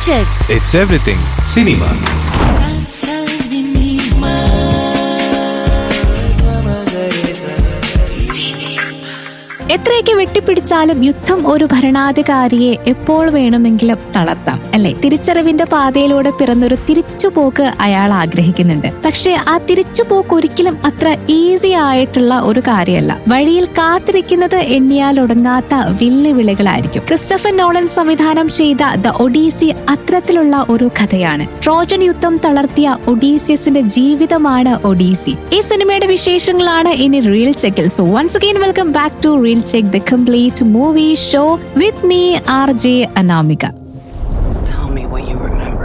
check. It's everything cinema. എത്രയൊക്കെ വെട്ടിപ്പിടിച്ചാലും യുദ്ധം ഒരു ഭരണാധികാരിയെ എപ്പോൾ വേണമെങ്കിലും തളർത്താം അല്ലെ തിരിച്ചറിവിന്റെ പാതയിലൂടെ പിറന്നൊരു തിരിച്ചുപോക്ക് അയാൾ ആഗ്രഹിക്കുന്നുണ്ട് പക്ഷെ ആ തിരിച്ചുപോക്ക് ഒരിക്കലും അത്ര ഈസി ആയിട്ടുള്ള ഒരു കാര്യമല്ല വഴിയിൽ കാത്തിരിക്കുന്നത് എണ്ണിയാൽ ഒടുങ്ങാത്ത വെല്ലുവിളികളായിരിക്കും ക്രിസ്റ്റഫൻ നോളൻ സംവിധാനം ചെയ്ത ദ ഒഡീസി അത്തരത്തിലുള്ള ഒരു കഥയാണ് ട്രോജൻ യുദ്ധം തളർത്തിയ ഒഡീസിയസിന്റെ ജീവിതമാണ് ഒഡീസി ഈ സിനിമയുടെ വിശേഷങ്ങളാണ് ഇനി റീൽ ചെക്കിൽ so once again welcome back to reel check the complete movie show with me R J Anamika Tell me what you remember.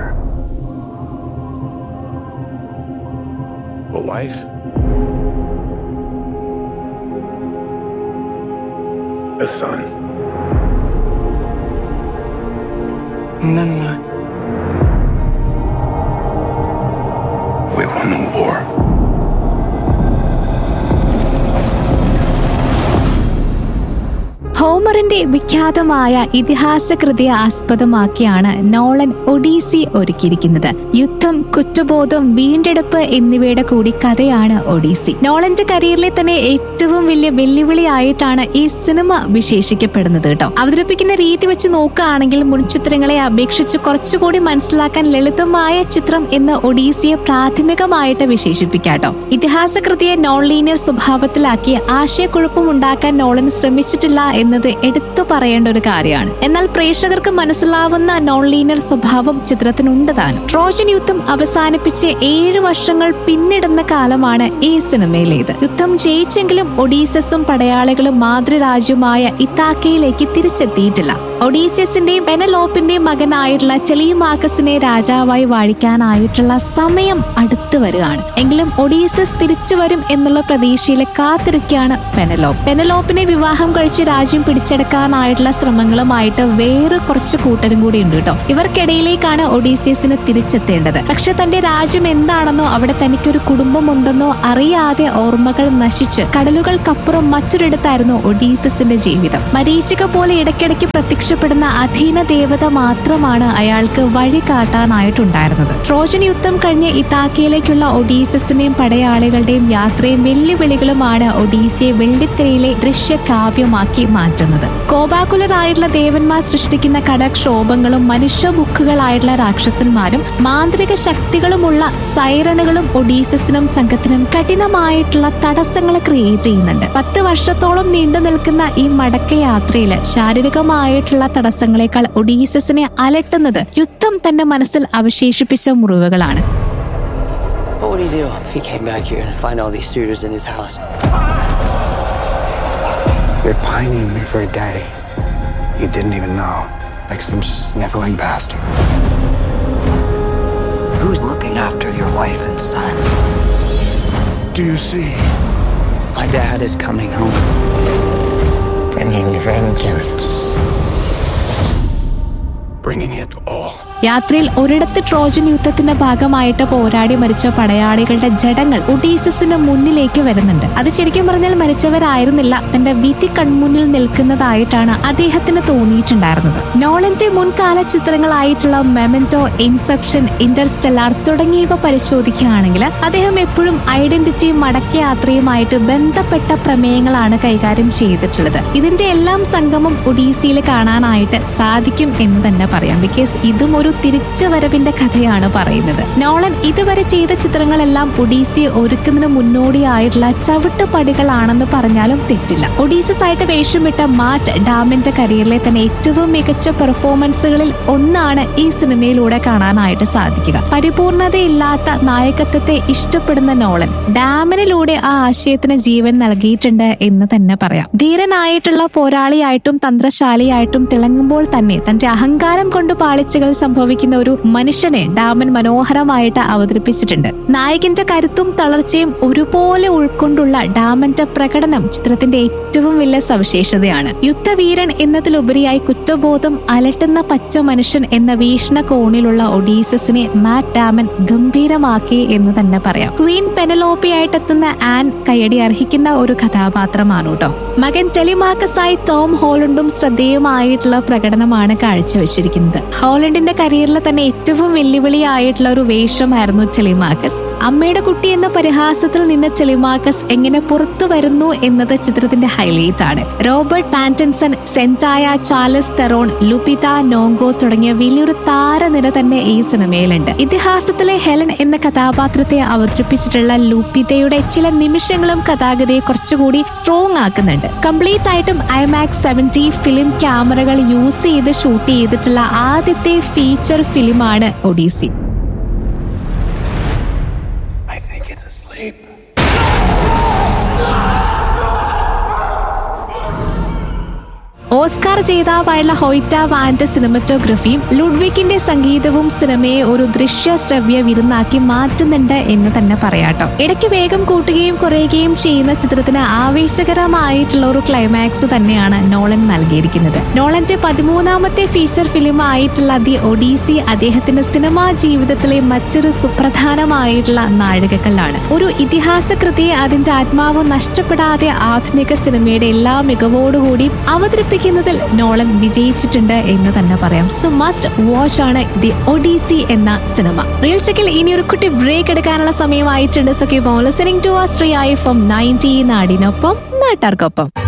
A wife? A son? And then what? We won the war. ഹോമറിന്റെ വിഖ്യാതമായ ഇതിഹാസ കൃതിയെ ആസ്പദമാക്കിയാണ് Nolan Odissi ഒരുക്കിയിരിക്കുന്നത് യുദ്ധം കുറ്റബോധം വീണ്ടെടുപ്പ് എന്നിവയുടെ കൂടി കഥയാണ് ഒഡീസി നോളന്റെ കരിയറിലെ തന്നെ ഏറ്റവും വലിയ വെല്ലുവിളിയായിട്ടാണ് ഈ സിനിമ വിശേഷിക്കപ്പെടുന്നത് കേട്ടോ അവതരിപ്പിക്കുന്ന രീതി വെച്ച് നോക്കുകയാണെങ്കിൽ മുൻചിത്രങ്ങളെ അപേക്ഷിച്ച് കുറച്ചുകൂടി മനസ്സിലാക്കാൻ ലളിതമായ ചിത്രം എന്ന് ഒഡീസിയെ പ്രാഥമികമായിട്ട് വിശേഷിപ്പിക്കാട്ടോ ഇതിഹാസ കൃതിയെ നോൺ ലീനിയർ സ്വഭാവത്തിലാക്കി ആശയക്കുഴപ്പം ഉണ്ടാക്കാൻ നോളൻ ശ്രമിച്ചിട്ടില്ല എന്നത് എടുത്തു പറയേണ്ട ഒരു കാര്യമാണ് എന്നാൽ പ്രേക്ഷകർക്ക് മനസ്സിലാവുന്ന നോൺ ലീനിയർ സ്വഭാവം ചിത്രത്തിനുണ്ട് താനും ട്രോജൻ യുദ്ധം അവസാനിപ്പിച്ച് ഏഴ് വർഷങ്ങൾ പിന്നിടുന്ന കാലമാണ് ഈ സിനിമയിലേത് യുദ്ധം ജയിച്ചെങ്കിലും ഒഡീസസും പടയാളികളും മാതൃരാജ്യമായ ഇത്താക്കയിലേക്ക് തിരിച്ചെത്തിയിട്ടില്ല ഒഡീസിയസിന്റെയും പെനലോപ്പിന്റെയും മകനായിട്ടുള്ള ടെലിമാക്കസിനെ രാജാവായി വാഴിക്കാനായിട്ടുള്ള സമയം അടുത്തു വരികയാണ് എങ്കിലും ഒഡീസസ് തിരിച്ചു വരും എന്നുള്ള പ്രതീക്ഷയിൽ കാത്തിരിക്കുകയാണ് പെനലോപ്പ് പെനലോപ്പിനെ വിവാഹം കഴിച്ച് രാജ്യം പിടിച്ചെടുക്കാനായിട്ടുള്ള ശ്രമങ്ങളുമായിട്ട് വേറെ കുറച്ച് കൂട്ടരും കൂടി ഉണ്ട് കേട്ടോ ഇവർക്കിടയിലേക്കാണ് ഒഡീസിയസിന് തിരിച്ചെത്തേണ്ടത് പക്ഷെ തന്റെ രാജ്യം എന്താണെന്നോ അവിടെ തനിക്കൊരു കുടുംബമുണ്ടെന്നോ അറിയാതെ ഓർമ്മകൾ നശിച്ച് കടലുകൾക്കപ്പുറം മറ്റൊരിടത്തായിരുന്നു ഒഡീസസിന്റെ ജീവിതം മരീചിക പോലെ ഇടയ്ക്കിടയ്ക്ക് പ്രത്യക്ഷപ്പെടുന്ന അധീന ദേവത മാത്രമാണ് അയാൾക്ക് വഴി കാട്ടാനായിട്ടുണ്ടായിരുന്നത് ട്രോജൻ യുദ്ധം കഴിഞ്ഞ് ഇതാക്കിയിലേക്കുള്ള ഒഡീസസിന്റെയും പടയാളികളുടെയും യാത്രയും വെല്ലുവിളികളുമാണ് ഒഡീസിയെ വെള്ളിത്തിരയിലെ ദൃശ്യകാവ്യമാക്കി മാറ്റുന്നത് കോപാകുലരായിട്ടുള്ള ദേവന്മാർ സൃഷ്ടിക്കുന്ന കടക്ഷോഭങ്ങളും മനുഷ്യ ബുക്കുകളായിട്ടുള്ള രാക്ഷസന്മാരും മാന്ത്രിക ശക്തികളുമുള്ള സൈറണുകളും ഒഡീസസിനും സംഘത്തിനും കഠിനമായിട്ടുള്ള തടസ്സങ്ങൾ ക്രിയേറ്റ് ചെയ്യുന്നുണ്ട് പത്ത് വർഷത്തോളം നീണ്ടു നിൽക്കുന്ന ഈ മടക്കയാത്രയിൽ ശാരീരികമായിട്ടുള്ള തടസ്സങ്ങളെക്കാൾ ഒഡീസസിനെ അലട്ടുന്നത് യുദ്ധം തന്റെ മനസ്സിൽ അവശേഷിപ്പിച്ച മുറിവുകളാണ് What would he do if he came back here and find all these suitors in his house? They're pining for a daddy. You didn't even know. Like some sniveling bastard. Who's looking after your wife and son? Do you see? My dad is coming home. Bringing vengeance. Bringing it all. യാത്രയിൽ ഒരിടത്ത് Trojan യുദ്ധത്തിന്റെ ഭാഗമായിട്ട് പോരാടി മരിച്ച പടയാളികളുടെ ജഡങ്ങൾ ഒഡീസസിന് മുന്നിലേക്ക് വരുന്നുണ്ട് അത് ശരിക്കും പറഞ്ഞാൽ മരിച്ചവരായിരുന്നില്ല തന്റെ വിധി കൺമുന്നിൽ നിൽക്കുന്നതായിട്ടാണ് അദ്ദേഹത്തിന് തോന്നിയിട്ടുണ്ടായിരുന്നത് നോളന്റെ മുൻകാല ചിത്രങ്ങളായിട്ടുള്ള മെമന്റോ ഇൻസെപ്ഷൻ ഇന്റർസ്റ്റെല്ലാർ തുടങ്ങിയവ പരിശോധിക്കുകയാണെങ്കിൽ അദ്ദേഹം എപ്പോഴും ഐഡന്റിറ്റി മടക്കയാത്രയുമായിട്ട് ബന്ധപ്പെട്ട പ്രമേയങ്ങളാണ് കൈകാര്യം ചെയ്തിട്ടുള്ളത് ഇതിന്റെ എല്ലാം സംഗമം ഒഡീസിയിൽ കാണാനായിട്ട് സാധിക്കും എന്ന് തന്നെ പറയാം ബിക്കോസ് ഇതും ഒരു തിരിച്ചുവരവിന്റെ കഥയാണ് പറയുന്നത് നോളൻ ഇതുവരെ ചെയ്ത ചിത്രങ്ങളെല്ലാം ഒഡീസിയെ ഒരുക്കുന്നതിന് മുന്നോടിയായിട്ടുള്ള ചവിട്ടുപടികളാണെന്ന് പറഞ്ഞാലും തെറ്റില്ല ഒഡീസസ് ആയിട്ട് വേഷമിട്ട മാറ്റ് ഡാമിന്റെ കരിയറിലെ തന്നെ ഏറ്റവും മികച്ച പെർഫോമൻസുകളിൽ ഒന്നാണ് ഈ സിനിമയിലൂടെ കാണാനായിട്ട് സാധിക്കുക പരിപൂർണതയില്ലാത്ത നായകത്വത്തെ ഇഷ്ടപ്പെടുന്ന നോളൻ ഡാമിനിലൂടെ ആ ആശയത്തിന് ജീവൻ നൽകിയിട്ടുണ്ട് എന്ന് തന്നെ പറയാം ധീരനായിട്ടുള്ള പോരാളിയായിട്ടും തന്ത്രശാലിയായിട്ടും തിളങ്ങുമ്പോൾ തന്നെ തന്റെ അഹങ്കാരം കൊണ്ട് പാളിച്ചകൾ സംഭവിക്കുന്ന ഒരു മനുഷ്യനെ ഡാമൻ മനോഹരമായിട്ട് അവതരിപ്പിച്ചിട്ടുണ്ട് നായകന്റെ കരുത്തും തളർച്ചയും ഒരുപോലെ ഉൾക്കൊണ്ടുള്ള ഡാമന്റെ പ്രകടനം ചിത്രത്തിന്റെ ഏറ്റവും വലിയ സവിശേഷതയാണ് യുദ്ധവീരൻ എന്നതിലുപരിയായി കുറ്റബോധം അലട്ടുന്ന പച്ച മനുഷ്യൻ എന്ന വീക്ഷണകോണിലുള്ള ഒഡീസസിനെ മാറ്റ് ഡാമൻ ഗംഭീരമാക്കി എന്ന് തന്നെ പറയാം ക്വീൻ പെനലോപ്പിയായിട്ടെത്തുന്ന ആൻ കയ്യടി അർഹിക്കുന്ന ഒരു കഥാപാത്രമാണ് കേട്ടോ മകൻ ടെലിമാക്കസായി ടോം ഹോളണ്ടും ശ്രദ്ധേയമായിട്ടുള്ള പ്രകടനമാണ് കാഴ്ചവെച്ചിരിക്കുന്നത് ഹോളണ്ടിന്റെ കരിയറിലെ തന്നെ ഏറ്റവും വെല്ലുവിളിയായിട്ടുള്ള ഒരു വേഷമായിരുന്നു ടെലിമാക്കസ് അമ്മയുടെ കുട്ടി എന്ന പരിഹാസത്തിൽ നിന്ന് ടെലിമാക്കസ് എങ്ങനെ പുറത്തു വരുന്നു എന്നത് ചിത്രത്തിന്റെ ഹൈലൈറ്റ് ആണ് റോബർട്ട് പാന്റൻസൺ സെന്റായ ചാർലസ് തെറോൺ ലുപിത നോങ്കോ തുടങ്ങിയ വലിയൊരു താരനിര തന്നെ ഈ സിനിമയിലുണ്ട് ഇതിഹാസത്തിലെ ഹെലൻ എന്ന കഥാപാത്രത്തെ അവതരിപ്പിച്ചിട്ടുള്ള ലുപിതയുടെ ചില നിമിഷങ്ങളും കഥാഗതിയെ കുറച്ചുകൂടി സ്ട്രോങ് ആക്കുന്നുണ്ട് കംപ്ലീറ്റ് ആയിട്ടും ഐമാക്സ് സെവൻറ്റി ഫിലിം ക്യാമറകൾ യൂസ് ചെയ്ത് ഷൂട്ട് ചെയ്തിട്ടുള്ള ആദ്യത്തെ ഫീച്ചർ ഫിലിമാണ് Odyssey I think it's asleep. Oscar ജേതാവായുള്ള ഹോയ്റ്റ വാന്റെ സിനിമറ്റോഗ്രഫിയും ലുഡ്വിക്കിന്റെ സംഗീതവും സിനിമയെ ഒരു ദൃശ്യ ശ്രവ്യ വിരുന്നാക്കി മാറ്റുന്നുണ്ട് എന്ന് തന്നെ പറയാട്ടോ ഇടയ്ക്ക് വേഗം കൂട്ടുകയും കുറയുകയും ചെയ്യുന്ന ചിത്രത്തിന് ആവേശകരമായിട്ടുള്ള ഒരു ക്ലൈമാക്സ് തന്നെയാണ് നോളൻ നൽകിയിരിക്കുന്നത് നോളന്റെ പതിമൂന്നാമത്തെ ഫീച്ചർ ഫിലിം ആയിട്ടുള്ള ദി ഒഡീസി അദ്ദേഹത്തിന്റെ സിനിമാ ജീവിതത്തിലെ മറ്റൊരു സുപ്രധാനമായിട്ടുള്ള നാഴികക്കല്ലാണ് ഒരു ഇതിഹാസ കൃതിയെ അതിന്റെ ആത്മാവ് നഷ്ടപ്പെടാതെ ആധുനിക സിനിമയുടെ എല്ലാ മികവോടുകൂടി അവതരിപ്പിക്കുന്നതിൽ നോളൻ വിജയിച്ചിട്ടുണ്ട് എന്ന് തന്നെ പറയാം സോ മസ്റ്റ് വാച്ച് ആണ് ദി ഒഡീസി എന്ന സിനിമ റീൽ ചെക്കിൽ ഇനി ഒരു കുട്ടി ബ്രേക്ക് എടുക്കാനുള്ള സമയമായിട്ടുണ്ട് so keep on listening to Aashraya from ninety നാടിനൊപ്പം നാട്ടാർക്കൊപ്പം